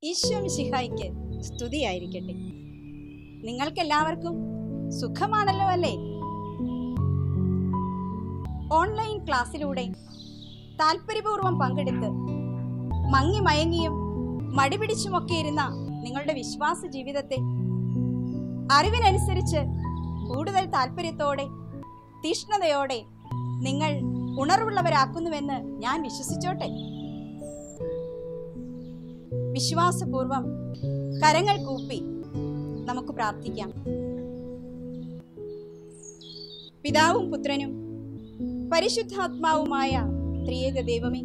ഈശോ മിശിഹായിക്ക് സ്തുതിയായിരിക്കട്ടെ നിങ്ങൾക്കെല്ലാവർക്കും സുഖമാണല്ലോ അല്ലേ ഓൺലൈൻ ക്ലാസ്സിലൂടെ താല്പര്യപൂർവ്വം പങ്കെടുത്ത് മങ്ങി മയങ്ങിയും മടിപിടിച്ചുമൊക്കെ ഇരുന്ന നിങ്ങളുടെ വിശ്വാസ ജീവിതത്തെ അറിവിനനുസരിച്ച് കൂടുതൽ താല്പര്യത്തോടെ തീഷ്ണതയോടെ നിങ്ങൾ ഉണർവുള്ളവരാക്കുന്നുവെന്ന് ഞാൻ വിശ്വസിച്ചോട്ടെ വിശ്വാസപൂർവം കരങ്ങൾ കൂപ്പി നമുക്ക് പ്രാർത്ഥിക്കാം പിതാവും പുത്രനും പരിശുദ്ധാത്മാവുമായ ത്രിയേക ദൈവമേ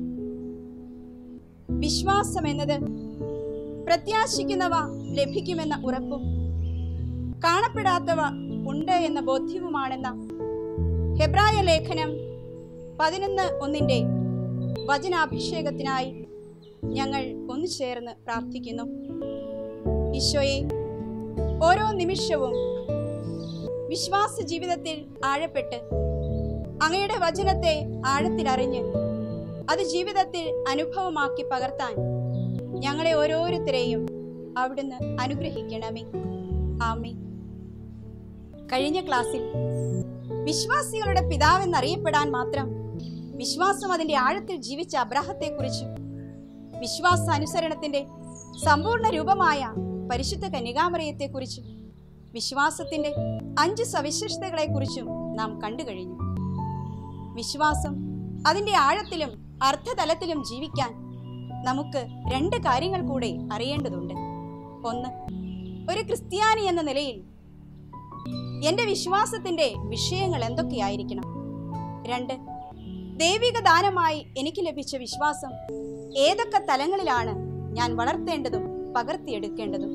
വിശ്വാസം എന്നത് പ്രത്യാശിക്കുന്നവ ലഭിക്കുമെന്ന ഉറപ്പും കാണപ്പെടാത്തവ ഉണ്ട് എന്ന ബോധ്യവുമാണെന്ന ഹെബ്രായ ലേഖനം പതിനൊന്ന് ഒന്നിന്റെ വചനാഭിഷേകത്തിനായി ഞങ്ങൾ ഒന്നു ചേർന്ന് പ്രാർത്ഥിക്കുന്നു ഈശോയെ ഓരോ നിമിഷവും വിശ്വാസ ജീവിതത്തിൽ ആഴപ്പെട്ട് അങ്ങയുടെ വചനത്തെ ആഴത്തിലറിഞ്ഞ് അത് ജീവിതത്തിൽ അനുഭവമാക്കി പകർത്താൻ ഞങ്ങളെ ഓരോരുത്തരെയും അവിടുന്ന് അനുഗ്രഹിക്കണമേ ആമേ കഴിഞ്ഞ ക്ലാസ്സിൽ വിശ്വാസികളുടെ പിതാവെന്നറിയപ്പെടാൻ മാത്രം വിശ്വാസം അതിന്റെ ആഴത്തിൽ ജീവിച്ച അബ്രാഹത്തെക്കുറിച്ചും വിശ്വാസാനുസരണത്തിന്റെ സമ്പൂർണ്ണ രൂപമായ പരിശുദ്ധ കന്യകാമറയത്തെക്കുറിച്ചും വിശ്വാസത്തിന്റെ അഞ്ച് സവിശേഷതകളെക്കുറിച്ചും നാം കണ്ടു കഴിഞ്ഞു വിശ്വാസം അതിന്റെ ആഴത്തിലും അർത്ഥതലത്തിലും ജീവിക്കാൻ നമുക്ക് രണ്ട് കാര്യങ്ങൾ കൂടെ അറിയേണ്ടതുണ്ട് ഒന്ന് ഒരു ക്രിസ്ത്യാനി എന്ന നിലയിൽ എന്റെ വിശ്വാസത്തിന്റെ വിഷയങ്ങൾ എന്തൊക്കെയായിരിക്കണം രണ്ട് ദൈവിക ദാനമായി എനിക്ക് ലഭിച്ച വിശ്വാസം ഏതൊക്കെ തലങ്ങളിലാണ് ഞാൻ വളർത്തേണ്ടതും പകർത്തിയെടുക്കേണ്ടതും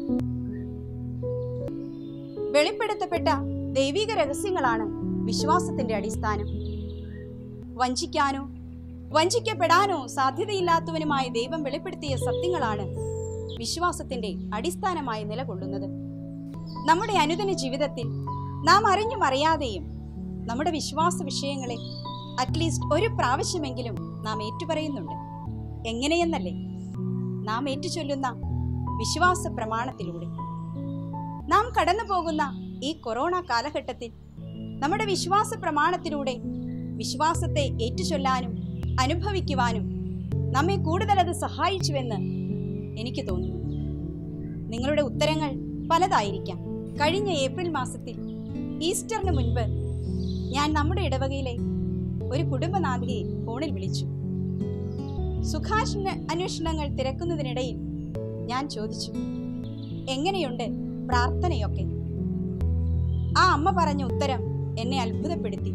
വെളിപ്പെടുത്തപ്പെട്ട ദൈവിക രഹസ്യങ്ങളാണ് വിശ്വാസത്തിന്റെ അടിസ്ഥാനം വഞ്ചിക്കാനോ വഞ്ചിക്കപ്പെടാനോ സാധ്യതയില്ലാത്തവനുമായ ദൈവം വെളിപ്പെടുത്തിയ സത്യങ്ങളാണ് വിശ്വാസത്തിന്റെ അടിസ്ഥാനമായി നിലകൊള്ളുന്നത് നമ്മുടെ അനുദിന ജീവിതത്തിൽ നാം അറിഞ്ഞും അറിയാതെയും നമ്മുടെ വിശ്വാസ വിഷയങ്ങളെ അറ്റ്ലീസ്റ്റ് ഒരു പ്രാവശ്യമെങ്കിലും നാം ഏറ്റുപറയുന്നുണ്ട് എങ്ങനെയെന്നല്ലേ നാം ഏറ്റുചൊല്ലുന്ന വിശ്വാസ പ്രമാണത്തിലൂടെ നാം കടന്നു പോകുന്ന ഈ കൊറോണ കാലഘട്ടത്തിൽ നമ്മുടെ വിശ്വാസ പ്രമാണത്തിലൂടെ വിശ്വാസത്തെ ഏറ്റുചൊല്ലാനും അനുഭവിക്കുവാനും നമ്മെ കൂടുതൽ അത് സഹായിച്ചുവെന്ന് എനിക്ക് തോന്നുന്നു നിങ്ങളുടെ ഉത്തരങ്ങൾ പലതായിരിക്കാം കഴിഞ്ഞ ഏപ്രിൽ മാസത്തിൽ ഈസ്റ്ററിന് മുൻപ് ഞാൻ നമ്മുടെ ഇടവകയിലെ ഒരു കുടുംബനാഥിയെ ഫോണിൽ വിളിച്ചു സുഖാന്വ അന്വേഷണങ്ങൾ തിരക്കുന്നതിനിടയിൽ ഞാൻ ചോദിച്ചു എങ്ങനെയുണ്ട് പ്രാർത്ഥനയൊക്കെ ആ അമ്മ പറഞ്ഞ ഉത്തരം എന്നെ അത്ഭുതപ്പെടുത്തി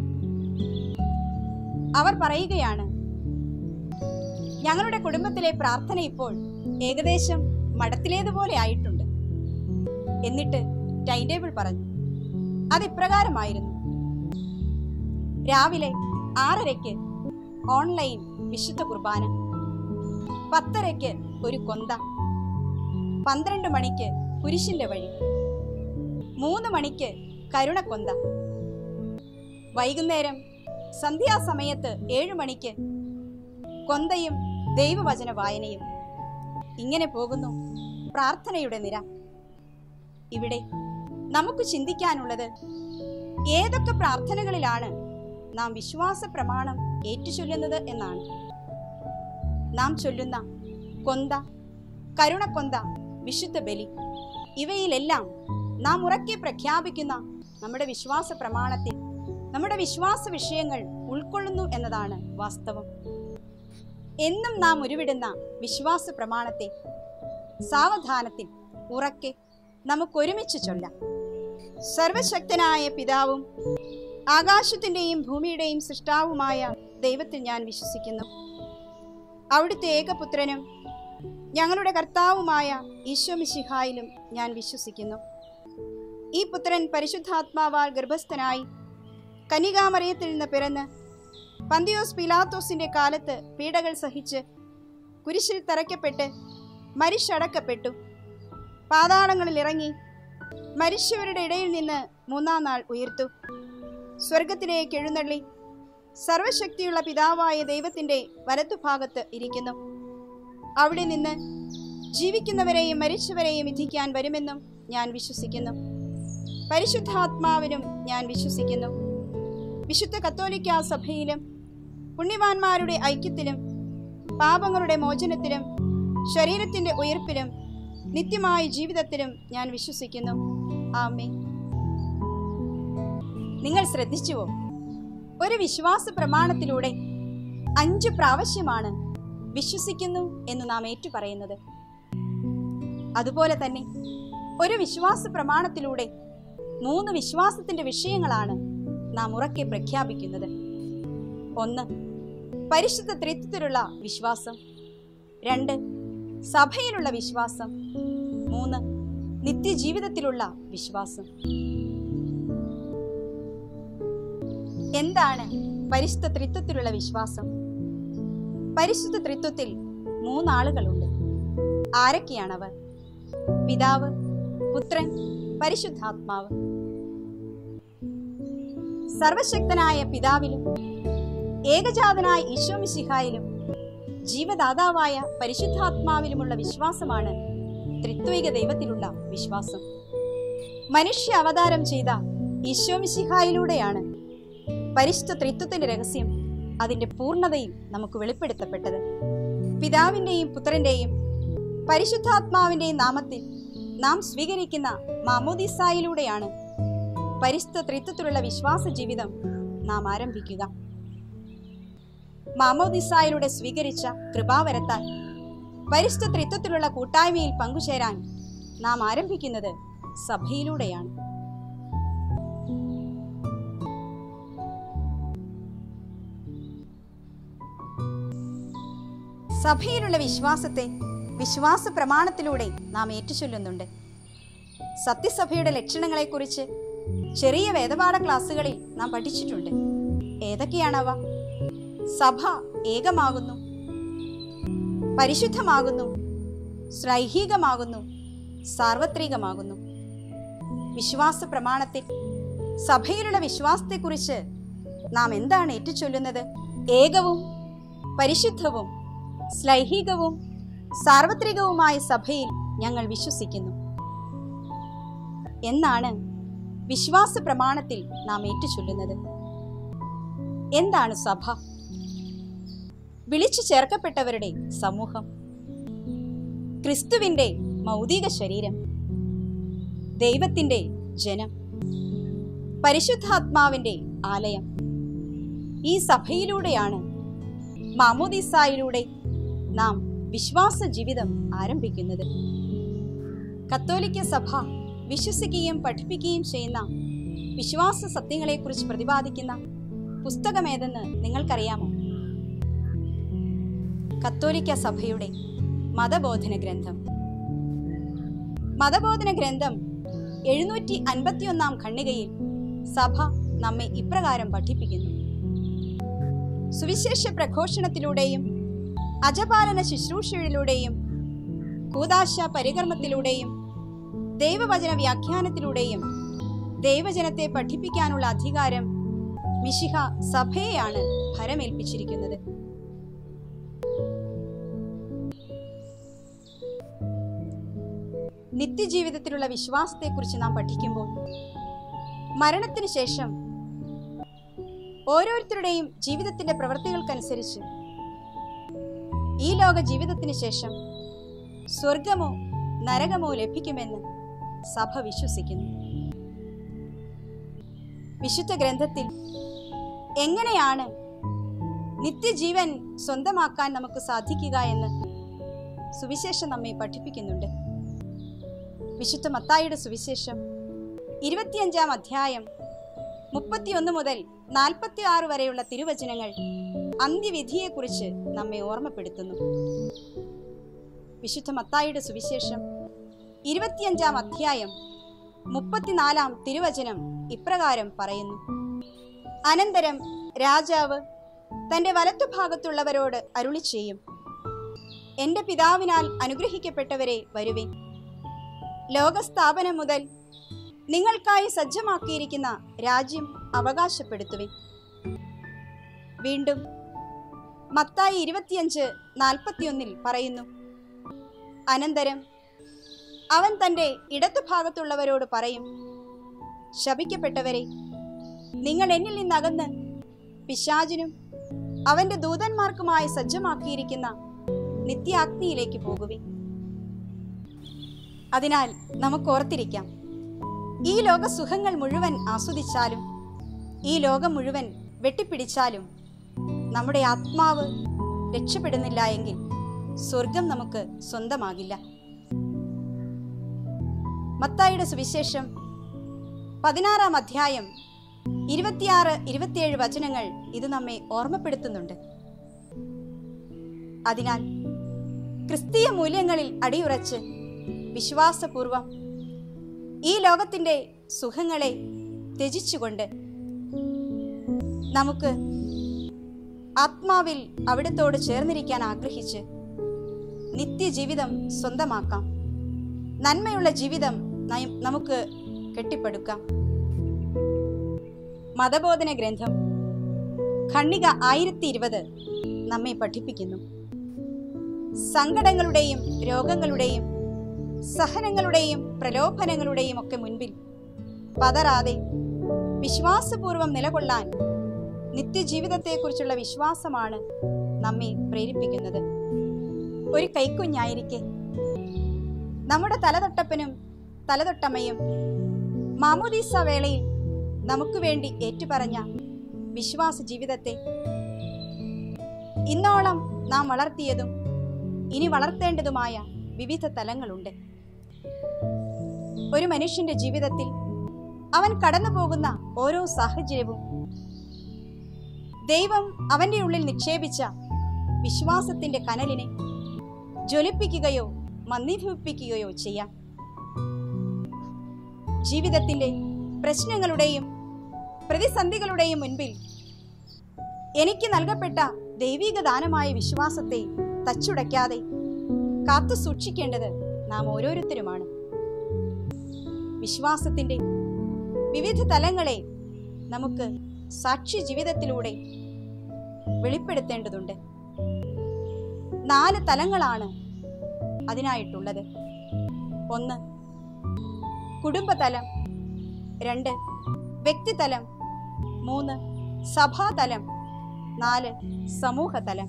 അവർ പറയുകയാണ് ഞങ്ങളുടെ കുടുംബത്തിലെ പ്രാർത്ഥന ഇപ്പോൾ ഏകദേശം മഠത്തിലേതുപോലെ ആയിട്ടുണ്ട് എന്നിട്ട് ടൈം ടേബിൾ പറഞ്ഞു അത് ഇപ്രകാരമായിരുന്നു രാവിലെ ആറരയ്ക്ക് ഓൺലൈൻ വിശുദ്ധ കുർബാന പത്തരയ്ക്ക് ഒരു കൊന്ത പന്ത്രണ്ട് മണിക്ക് കുരിശിന്റെ വഴി മൂന്ന് മണിക്ക് കരുണക്കൊന്ത വൈകുന്നേരം സന്ധ്യാസമയത്ത് ഏഴു മണിക്ക് കൊന്തയും ദൈവവചന വായനയും ഇങ്ങനെ പോകുന്നു പ്രാർത്ഥനയുടെ നിര ഇവിടെ നമുക്ക് ചിന്തിക്കാനുള്ളത് ഏതൊക്കെ പ്രാർത്ഥനകളിലാണ് നാം വിശ്വാസ പ്രമാണം ഏറ്റുചൊല്ലുന്നത് എന്നാണ് നാം ചൊല്ലുന്ന കൊന്ത കരുണക്കൊന്ത വിശുദ്ധ ബലി ഇവയിലെല്ലാം നാം ഉറക്കെ പ്രഖ്യാപിക്കുന്ന നമ്മുടെ വിശ്വാസ പ്രമാണത്തിൽ നമ്മുടെ വിശ്വാസ വിഷയങ്ങൾ ഉൾക്കൊള്ളുന്നു എന്നതാണ് വാസ്തവം എന്നും നാം ഉരുവിടുന്ന വിശ്വാസ പ്രമാണത്തെ സാവധാനത്തിൽ ഉറക്കെ നമുക്കൊരുമിച്ച് ചൊല്ലാം സർവശക്തനായ പിതാവും ആകാശത്തിൻ്റെയും ഭൂമിയുടെയും സൃഷ്ടാവുമായ ദൈവത്തിൽ ഞാൻ വിശ്വസിക്കുന്നു അവിടുത്തെ ഏകപുത്രനും ഞങ്ങളുടെ കർത്താവുമായ ഈശോ മിശിഹായിലും ഞാൻ വിശ്വസിക്കുന്നു ഈ പുത്രൻ പരിശുദ്ധാത്മാവാൽ ഗർഭസ്ഥനായി കനികാമറിയത്തിൽ നിന്ന് പിറന്ന് പന്തിയോസ് പിലാത്തോസിന്റെ കാലത്ത് പീഡകൾ സഹിച്ച് കുരിശിൽ തറയ്ക്കപ്പെട്ട് മരിച്ചടക്കപ്പെട്ടു പാതാളങ്ങളിൽ ഇറങ്ങി മരിച്ചവരുടെ ഇടയിൽ നിന്ന് മൂന്നാം നാൾ ഉയർത്തു സ്വർഗത്തിലേക്ക് എഴുന്നള്ളി സർവശക്തിയുള്ള പിതാവായ ദൈവത്തിന്റെ വലത്തുഭാഗത്ത് ഇരിക്കുന്നു അവിടെ നിന്ന് ജീവിക്കുന്നവരെയും മരിച്ചവരെയും വിധിക്കാൻ വരുമെന്നും ഞാൻ വിശ്വസിക്കുന്നു പരിശുദ്ധാത്മാവിനും ഞാൻ വിശ്വസിക്കുന്നു വിശുദ്ധ കത്തോലിക്ക സഭയിലും പുണ്യവാന്മാരുടെ ഐക്യത്തിലും പാപങ്ങളുടെ മോചനത്തിലും ശരീരത്തിന്റെ ഉയർപ്പിലും നിത്യമായ ജീവിതത്തിലും ഞാൻ വിശ്വസിക്കുന്നു ആമേ നിങ്ങൾ ശ്രദ്ധിച്ചുവോ ഒരു വിശ്വാസ പ്രമാണത്തിലൂടെ അഞ്ചു പ്രാവശ്യമാണ് വിശ്വസിക്കുന്നു എന്ന് നാം ഏറ്റുപറയുന്നത് അതുപോലെ തന്നെ ഒരു വിശ്വാസ പ്രമാണത്തിലൂടെ മൂന്ന് വിശ്വാസത്തിന്റെ വിഷയങ്ങളാണ് നാം ഉറക്കെ പ്രഖ്യാപിക്കുന്നത് ഒന്ന് പരിശുദ്ധ ത്രിത്വത്തിലുള്ള വിശ്വാസം രണ്ട് സഭയിലുള്ള വിശ്വാസം മൂന്ന് നിത്യജീവിതത്തിലുള്ള വിശ്വാസം എന്താണ് പരിശുദ്ധ ത്രിത്വത്തിലുള്ള വിശ്വാസം പരിശുദ്ധ ത്രിത്വത്തിൽ മൂന്നാളുകളുണ്ട് ആരൊക്കെയാണവർ പിതാവ് പുത്രൻ പരിശുദ്ധാത്മാവ് സർവശക്തനായ പിതാവിലും ഏകജാതനായ ഈശോമിശിഹായിലും ജീവദാതാവായ പരിശുദ്ധാത്മാവിലുമുള്ള വിശ്വാസമാണ് ത്രിത്വിക ദൈവത്തിലുള്ള വിശ്വാസം മനുഷ്യ അവതാരം ചെയ്ത ഈശോമിശിഹായിലൂടെയാണ് പരിശുദ്ധ ത്രിത്വത്തിന്റെ രഹസ്യം അതിന്റെ പൂർണ്ണതയിൽ നമുക്ക് വെളിപ്പെടുത്തപ്പെട്ടത് പിതാവിന്റെയും പുത്രന്റെയും പരിശുദ്ധാത്മാവിന്റെയും നാമത്തിൽ നാം സ്വീകരിക്കുന്ന മാമോദിസായിലൂടെയാണ് പരിശുദ്ധ ത്രിത്വത്തിലുള്ള വിശ്വാസ ജീവിതം നാം ആരംഭിക്കുക മാമോദിസായിലൂടെ സ്വീകരിച്ച കൃപാവരത്താൽ പരിശുദ്ധ ത്രിത്വത്തിലുള്ള കൂട്ടായ്മയിൽ പങ്കുചേരാൻ നാം ആരംഭിക്കുന്നത് സഭയിലൂടെയാണ് സഭയിലുള്ള വിശ്വാസത്തെ വിശ്വാസ പ്രമാണത്തിലൂടെ നാം ഏറ്റുചൊല്ലുന്നുണ്ട് സത്യസഭയുടെ ലക്ഷണങ്ങളെക്കുറിച്ച് ചെറിയ വേദപാഠ ക്ലാസ്സുകളിൽ നാം പഠിച്ചിട്ടുണ്ട് ഏതൊക്കെയാണവ സഭ ഏകമാകുന്നു പരിശുദ്ധമാകുന്നു ശ്രൈഹികമാകുന്നു സാർവത്രികമാകുന്നു വിശ്വാസ പ്രമാണത്തിൽ സഭയിലുള്ള വിശ്വാസത്തെക്കുറിച്ച് നാം എന്താണ് ഏറ്റുചൊല്ലുന്നത് ഏകവും പരിശുദ്ധവും ശ്ലൈഹികവും സാർവത്രികവുമായ സഭയിൽ ഞങ്ങൾ വിശ്വസിക്കുന്നു എന്നാണ് വിശ്വാസ പ്രമാണത്തിൽ നാം ഏറ്റുചൊല്ലുന്നത് എന്താണ് സഭ വിളിച്ചു ചേർക്കപ്പെട്ടവരുടെ സമൂഹം ക്രിസ്തുവിന്റെ മൗതിക ശരീരം ദൈവത്തിന്റെ ജനം പരിശുദ്ധാത്മാവിന്റെ ആലയം ഈ സഭയിലൂടെയാണ് മാമോദിസായിലൂടെ നാം വിശ്വാസ ജീവിതം ആരംഭിക്കുന്നത് കത്തോലിക്ക സഭ വിശ്വസിക്കുകയും പഠിപ്പിക്കുകയും ചെയ്യുന്ന വിശ്വാസ സത്യങ്ങളെക്കുറിച്ച് പ്രതിപാദിക്കുന്ന പുസ്തകമേതെന്ന് നിങ്ങൾക്കറിയാമോ കത്തോലിക്ക സഭയുടെ മതബോധന ഗ്രന്ഥം മതബോധന ഗ്രന്ഥം എഴുന്നൂറ്റി അൻപത്തിയൊന്നാം ഖണ്ഡികയിൽ സഭ നമ്മെ ഇപ്രകാരം പഠിപ്പിക്കുന്നു സുവിശേഷ പ്രഘോഷണത്തിലൂടെയും അജപാലന ശുശ്രൂഷയിലൂടെയും കൂതാശ പരികർമ്മത്തിലൂടെയും ദൈവവചന വ്യാഖ്യാനത്തിലൂടെയും ദൈവജനത്തെ പഠിപ്പിക്കാനുള്ള അധികാരം മിശിഹ സഭയെയാണ് ഭരമേൽപ്പിച്ചിരിക്കുന്നത് നിത്യജീവിതത്തിലുള്ള വിശ്വാസത്തെക്കുറിച്ച് നാം പഠിക്കുമ്പോൾ മരണത്തിന് ശേഷം ഓരോരുത്തരുടെയും ജീവിതത്തിന്റെ പ്രവൃത്തികൾക്കനുസരിച്ച് ഈ ലോക ജീവിതത്തിന് ശേഷം സ്വർഗമോ നരകമോ ലഭിക്കുമെന്ന് സഭ വിശ്വസിക്കുന്നു വിശുദ്ധ ഗ്രന്ഥത്തിൽ എങ്ങനെയാണ് നിത്യജീവൻ സ്വന്തമാക്കാൻ നമുക്ക് സാധിക്കുക എന്ന് സുവിശേഷം നമ്മെ പഠിപ്പിക്കുന്നുണ്ട് വിശുദ്ധ മത്തായിയുടെ സുവിശേഷം ഇരുപത്തിയഞ്ചാം അധ്യായം മുപ്പത്തിയൊന്ന് മുതൽ നാൽപ്പത്തി ആറ് വരെയുള്ള തിരുവചനങ്ങൾ അന്ത്യവിധിയെക്കുറിച്ച് നമ്മെ ഓർമ്മപ്പെടുത്തുന്നു വിശുദ്ധ മത്തായിയുടെ സുവിശേഷം ഇരുപത്തിയഞ്ചാം അധ്യായം മുപ്പത്തിനാലാം തിരുവചനം ഇപ്രകാരം പറയുന്നു അനന്തരം രാജാവ് തന്റെ വലത്തുഭാഗത്തുള്ളവരോട് അരുളി ചെയ്യും എന്റെ പിതാവിനാൽ അനുഗ്രഹിക്കപ്പെട്ടവരെ വരുവിൻ ലോകസ്ഥാപനം മുതൽ നിങ്ങൾക്കായി സജ്ജമാക്കിയിരിക്കുന്ന രാജ്യം അവകാശപ്പെടുത്തുവിൻ വീണ്ടും മത്തായി ഇരുപത്തിയഞ്ച് നാൽപ്പത്തിയൊന്നിൽ പറയുന്നു അനന്തരം അവൻ തൻ്റെ ഇടത്തുഭാഗത്തുള്ളവരോട് പറയും ശപിക്കപ്പെട്ടവരെ നിങ്ങൾ എന്നിൽ നിന്നകന്ന് പിശാചിനും അവന്റെ ദൂതന്മാർക്കുമായി സജ്ജമാക്കിയിരിക്കുന്ന നിത്യാഗ്നിയിലേക്ക് പോകുവിൻ അതിനാൽ നമുക്ക് ഓർത്തിരിക്കാം ഈ ലോക സുഖങ്ങൾ മുഴുവൻ ആസ്വദിച്ചാലും ഈ ലോകം മുഴുവൻ വെട്ടിപ്പിടിച്ചാലും നമ്മുടെ ആത്മാവ് രക്ഷപ്പെടുന്നില്ല എങ്കിൽ സ്വർഗം നമുക്ക് സ്വന്തമാകില്ല മത്തായിയുടെ സുവിശേഷം പതിനാറാം അധ്യായം ഇരുപത്തിയാറ് ഇരുപത്തിയേഴ് വചനങ്ങൾ ഇത് നമ്മെ ഓർമ്മപ്പെടുത്തുന്നുണ്ട് അതിനാൽ ക്രിസ്തീയ മൂല്യങ്ങളിൽ അടിയുറച്ച് വിശ്വാസപൂർവം ഈ ലോകത്തിൻ്റെ സുഖങ്ങളെ ത്യജിച്ചുകൊണ്ട് നമുക്ക് ആത്മാവിൽ അവിടത്തോട് ചേർന്നിരിക്കാൻ ആഗ്രഹിച്ച് നിത്യജീവിതം സ്വന്തമാക്കാം നന്മയുള്ള ജീവിതം നയം- നമുക്ക് കെട്ടിപ്പടുക്കാം മതബോധന ഗ്രന്ഥം ഖണ്ണിക ആയിരത്തി ഇരുപത് നമ്മെ പഠിപ്പിക്കുന്നു സങ്കടങ്ങളുടെയും രോഗങ്ങളുടെയും സഹനങ്ങളുടെയും പ്രലോഭനങ്ങളുടെയും ഒക്കെ മുൻപിൽ പതറാതെ വിശ്വാസപൂർവം നിലകൊള്ളാൻ നിത്യജീവിതത്തെക്കുറിച്ചുള്ള വിശ്വാസമാണ് നമ്മെ പ്രേരിപ്പിക്കുന്നത് ഒരു കൈക്കുഞ്ഞായിരിക്കെ നമ്മുടെ തലതൊട്ടപ്പനും തലതൊട്ടമ്മയും മാമോദീസ വേളയിൽ നമുക്ക് വേണ്ടി ഏറ്റുപറഞ്ഞ വിശ്വാസ ജീവിതത്തെ ഇന്നോളം നാം വളർത്തിയതും ഇനി വളർത്തേണ്ടതുമായ വിവിധ തലങ്ങളുണ്ട് ഒരു മനുഷ്യന്റെ ജീവിതത്തിൽ അവൻ കടന്നു പോകുന്ന ഓരോ സാഹചര്യവും ദൈവം അവന്റെ ഉള്ളിൽ നിക്ഷേപിച്ച വിശ്വാസത്തിന്റെ കനലിനെ ജ്വലിപ്പിക്കുകയോ മന്ദീഭവിപ്പിക്കുകയോ ചെയ്യാം ജീവിതത്തിന്റെ പ്രശ്നങ്ങളുടെയും പ്രതിസന്ധികളുടെയും മുൻപിൽ എനിക്ക് നൽകപ്പെട്ട ദൈവിക ദാനമായ വിശ്വാസത്തെ തച്ചുടയ്ക്കാതെ കാത്തു സൂക്ഷിക്കേണ്ടത് നാം ഓരോരുത്തരുമാണ് വിശ്വാസത്തിന്റെ വിവിധ തലങ്ങളെ നമുക്ക് സാക്ഷി ജീവിതത്തിലൂടെ വെളിപ്പെടുത്തേണ്ടതുണ്ട് നാല് തലങ്ങളാണ് അതിനായിട്ടുള്ളത് ഒന്ന് കുടുംബതലം രണ്ട് വ്യക്തിതലം മൂന്ന് സഭാതലം നാല് സമൂഹതലം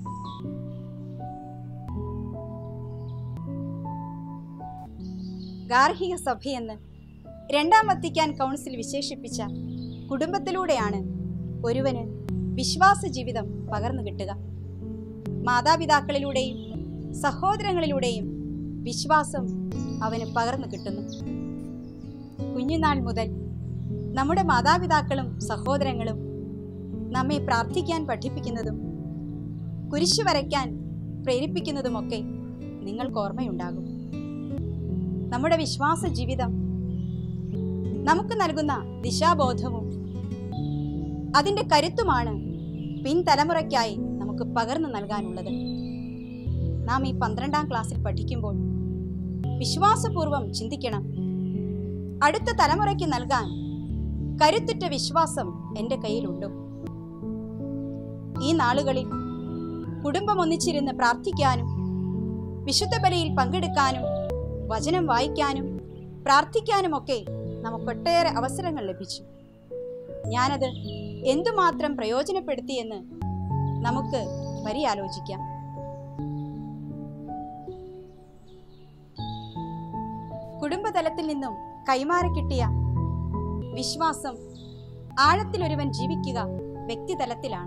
ഗാർഹിക സഭയെന്ന് രണ്ടാം വത്തിക്കാൻ കൗൺസിൽ വിശേഷിപ്പിച്ച കുടുംബത്തിലൂടെയാണ് ഒരുവന് വിശ്വാസ ജീവിതം പകർന്നു കിട്ടുക മാതാപിതാക്കളിലൂടെയും സഹോദരങ്ങളിലൂടെയും വിശ്വാസം അവന് പകർന്നു കിട്ടുന്നു കുഞ്ഞുനാൾ മുതൽ നമ്മുടെ മാതാപിതാക്കളും സഹോദരങ്ങളും നമ്മെ പ്രാർത്ഥിക്കാൻ പഠിപ്പിക്കുന്നതും കുരിശു വരയ്ക്കാൻ പ്രേരിപ്പിക്കുന്നതുമൊക്കെ നിങ്ങൾക്ക് ഓർമ്മയുണ്ടാകും നമ്മുടെ വിശ്വാസ ജീവിതം നമുക്ക് നൽകുന്ന ദിശാബോധവും അതിൻ്റെ കരുത്തുമാണ് പിൻതലമുറയ്ക്കായി നമുക്ക് പകർന്നു നൽകാനുള്ളത് നാം ഈ പന്ത്രണ്ടാം ക്ലാസ്സിൽ പഠിക്കുമ്പോൾ വിശ്വാസപൂർവം ചിന്തിക്കണം അടുത്ത തലമുറയ്ക്ക് നൽകാൻ കരുത്തുറ്റ വിശ്വാസം എൻ്റെ കയ്യിലുണ്ടോ ഈ നാളുകളിൽ കുടുംബം ഒന്നിച്ചിരുന്ന് പ്രാർത്ഥിക്കാനും വിശുദ്ധ ബലിയിൽ പങ്കെടുക്കാനും വചനം വായിക്കാനും പ്രാർത്ഥിക്കാനുമൊക്കെ നമുക്കൊട്ടേറെ അവസരങ്ങൾ ലഭിച്ചു ഞാനത് എന്തുമാത്രം പ്രയോജനപ്പെടുത്തിയെന്ന് നമുക്ക് പരിയാലോചിക്കാം കുടുംബതലത്തിൽ നിന്നും കൈമാറി കിട്ടിയ വിശ്വാസം ആഴത്തിലൊരുവൻ ജീവിക്കുക വ്യക്തിതലത്തിലാണ്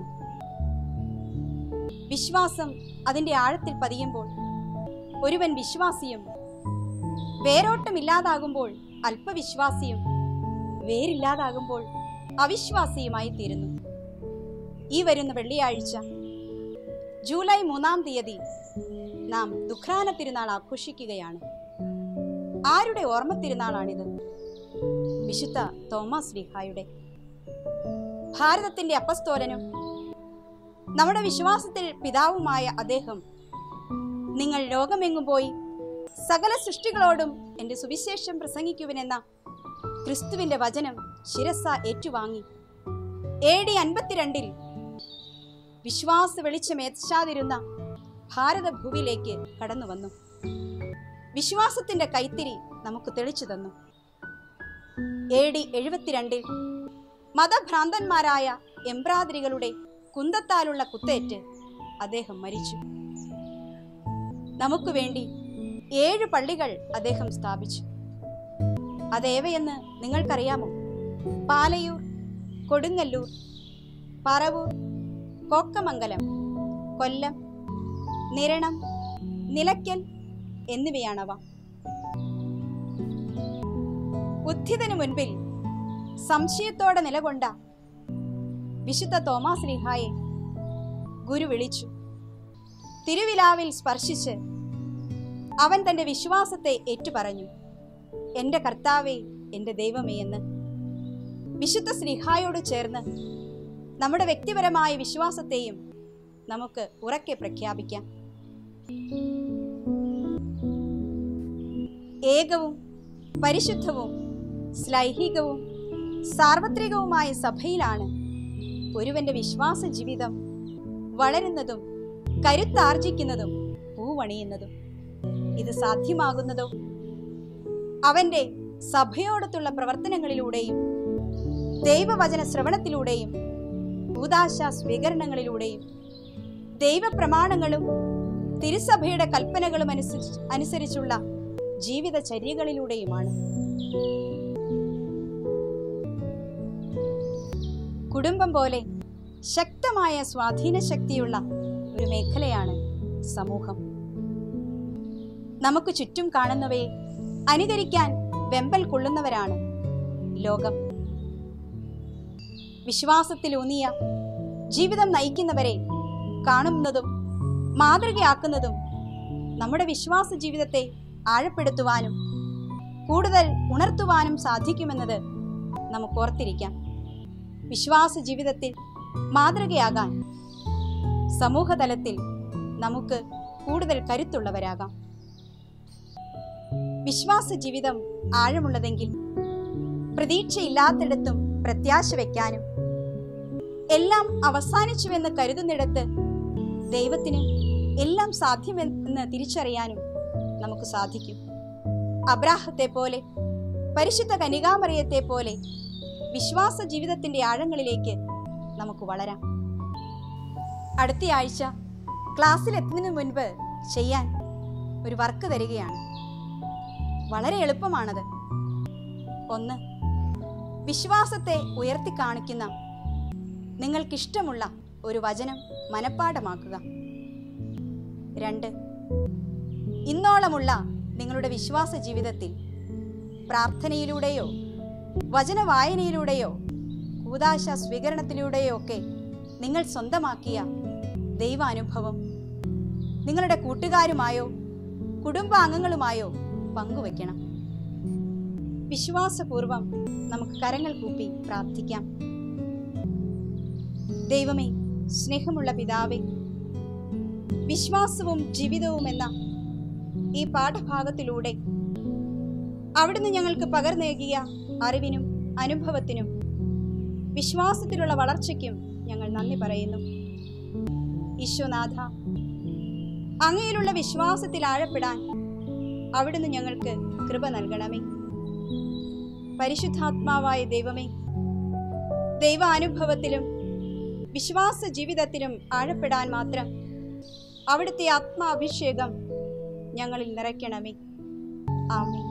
വിശ്വാസം അതിൻ്റെ ആഴത്തിൽ പതിയുമ്പോൾ ഒരുവൻ വിശ്വാസിയും വേരോട്ടമില്ലാതാകുമ്പോൾ അല്പവിശ്വാസിയും വേരില്ലാതാകുമ്പോൾ അവിശ്വാസിയുമായി തീരുന്നു ഈ വരുന്ന വെള്ളിയാഴ്ച ജൂലൈ മൂന്നാം തീയതി നാം ദുഃഖാന തിരുനാൾ ആഘോഷിക്കുകയാണ് ആരുടെ ഓർമ്മ തിരുനാളാണിത് വിശുദ്ധ തോമസ് ലിഹായുടെ ഭാരതത്തിന്റെ അപ്പസ്തോലനും നമ്മുടെ വിശ്വാസത്തിൽ പിതാവുമായ അദ്ദേഹം നിങ്ങൾ ലോകമെങ്ങും പോയി സകല സൃഷ്ടികളോടും എൻ്റെ സുവിശേഷം പ്രസംഗിക്കുവിനെന്ന ക്രിസ്തുവിന്റെ വചനം ശിരസ ഏറ്റുവാങ്ങി എ ഡി അൻപത്തിരണ്ടിൽ വിശ്വാസ വെളിച്ചമേച്ചാതിരുന്ന ഭാരതഭൂവിലേക്ക് കടന്നു വന്നു വിശ്വാസത്തിന്റെ കൈത്തിരി നമുക്ക് തെളിച്ചു തന്നു എ ഡി എഴുപത്തിരണ്ടിൽ മതഭ്രാന്തന്മാരായ എംബ്രാതിരികളുടെ കുന്തത്താലുള്ള കുത്തേറ്റ് അദ്ദേഹം മരിച്ചു നമുക്ക് വേണ്ടി ഏഴ് പള്ളികൾ അദ്ദേഹം സ്ഥാപിച്ചു അതേവയെന്ന് നിങ്ങൾക്കറിയാമോ പാലയൂർ കൊടുങ്ങല്ലൂർ പറവൂർ കോക്കമംഗലം കൊല്ലം നിരണം നിലയ്ക്കൽ എന്നിവയാണവ ഉദ്ധിതനു മുൻപിൽ സംശയത്തോടെ നിലകൊണ്ട വിശുദ്ധ തോമാസ് ലിഹായെ ഗുരു വിളിച്ചു തിരുവിലാവിൽ സ്പർശിച്ച് അവൻ തന്റെ വിശ്വാസത്തെ ഏറ്റുപറഞ്ഞു എന്റെ കർത്താവേ എന്റെ ദൈവമേ എന്ന് വിശുദ്ധ സ്ലിഹായോട് ചേർന്ന് നമ്മുടെ വ്യക്തിപരമായ വിശ്വാസത്തെയും നമുക്ക് ഉറക്കെ പ്രഖ്യാപിക്കാം ഏകവും പരിശുദ്ധവും ശ്ലൈഹികവും സാർവത്രികവുമായ സഭയിലാണ് ഒരുവന്റെ വിശ്വാസ ജീവിതം വളരുന്നതും കരുത്താർജിക്കുന്നതും പൂവണിയുന്നതും ഇത് സാധ്യമാകുന്നതോ അവന്റെ സഭയോടത്തുള്ള പ്രവർത്തനങ്ങളിലൂടെയും ദൈവവചന ശ്രവണത്തിലൂടെയും ഭൂതാശ സ്വീകരണങ്ങളിലൂടെയും ദൈവപ്രമാണങ്ങളും തിരുസഭയുടെ കൽപ്പനകളും അനുസരിച്ച് അനുസരിച്ചുള്ള ജീവിതചര്യകളിലൂടെയുമാണ് കുടുംബം പോലെ ശക്തമായ സ്വാധീന ശക്തിയുള്ള ഒരു മേഖലയാണ് സമൂഹം നമുക്ക് ചുറ്റും കാണുന്നവയെ അനുകരിക്കാൻ വെമ്പൽ കൊള്ളുന്നവരാണ് ലോകം വിശ്വാസത്തിലൂന്നിയ ജീവിതം നയിക്കുന്നവരെ കാണുന്നതും മാതൃകയാക്കുന്നതും നമ്മുടെ വിശ്വാസ ജീവിതത്തെ ആഴപ്പെടുത്തുവാനും കൂടുതൽ ഉണർത്തുവാനും സാധിക്കുമെന്നത് നമുക്ക് ഓർത്തിരിക്കാം വിശ്വാസ ജീവിതത്തിൽ മാതൃകയാകാൻ സമൂഹതലത്തിൽ നമുക്ക് കൂടുതൽ കരുത്തുള്ളവരാകാം വിശ്വാസ ജീവിതം ആഴമുള്ളതെങ്കിൽ പ്രതീക്ഷയില്ലാത്തിടത്തും പ്രത്യാശ വയ്ക്കാനും എല്ലാം അവസാനിച്ചുവെന്ന് കരുതുന്നിടത്ത് ദൈവത്തിന് എല്ലാം സാധ്യമെന്ന് തിരിച്ചറിയാനും നമുക്ക് സാധിക്കും അബ്രാഹത്തെ പോലെ പരിശുദ്ധ കനികാമറിയത്തെ പോലെ വിശ്വാസ ജീവിതത്തിന്റെ ആഴങ്ങളിലേക്ക് നമുക്ക് വളരാം അടുത്തയാഴ്ച ക്ലാസ്സിൽ എത്തുന്നതിന് മുൻപ് ചെയ്യാൻ ഒരു വർക്ക് തരികയാണ് വളരെ എളുപ്പമാണത് ഒന്ന് വിശ്വാസത്തെ ഉയർത്തി കാണിക്കുന്ന നിങ്ങൾക്കിഷ്ടമുള്ള ഒരു വചനം മനഃപ്പാഠമാക്കുക രണ്ട് ഇന്നോളമുള്ള നിങ്ങളുടെ വിശ്വാസ ജീവിതത്തിൽ പ്രാർത്ഥനയിലൂടെയോ വചന വായനയിലൂടെയോ കൂതാശ സ്വീകരണത്തിലൂടെയോ ഒക്കെ നിങ്ങൾ സ്വന്തമാക്കിയ ദൈവാനുഭവം നിങ്ങളുടെ കൂട്ടുകാരുമായോ കുടുംബാംഗങ്ങളുമായോ പങ്കുവയ്ക്കണം വിശ്വാസപൂർവം നമുക്ക് കരങ്ങൾ കൂപ്പി പ്രാർത്ഥിക്കാം ദൈവമേ സ്നേഹമുള്ള പിതാവേ വിശ്വാസവും ജീവിതവും എന്ന ഈ പാഠഭാഗത്തിലൂടെ അവിടുന്ന് ഞങ്ങൾക്ക് പകർന്നേകിയ അറിവിനും അനുഭവത്തിനും വിശ്വാസത്തിലുള്ള വളർച്ചയ്ക്കും ഞങ്ങൾ നന്ദി പറയുന്നു ഈശോനാഥ അങ്ങയിലുള്ള വിശ്വാസത്തിൽ ആഴപ്പെടാൻ അവിടുന്ന് ഞങ്ങൾക്ക് കൃപ നൽകണമേ പരിശുദ്ധാത്മാവായ ദൈവമേ ദൈവാനുഭവത്തിലും വിശ്വാസ ജീവിതത്തിലും ആഴപ്പെടാൻ മാത്രം അവിടുത്തെ ആത്മാഭിഷേകം ഞങ്ങളിൽ നിറയ്ക്കണമേ ആമേ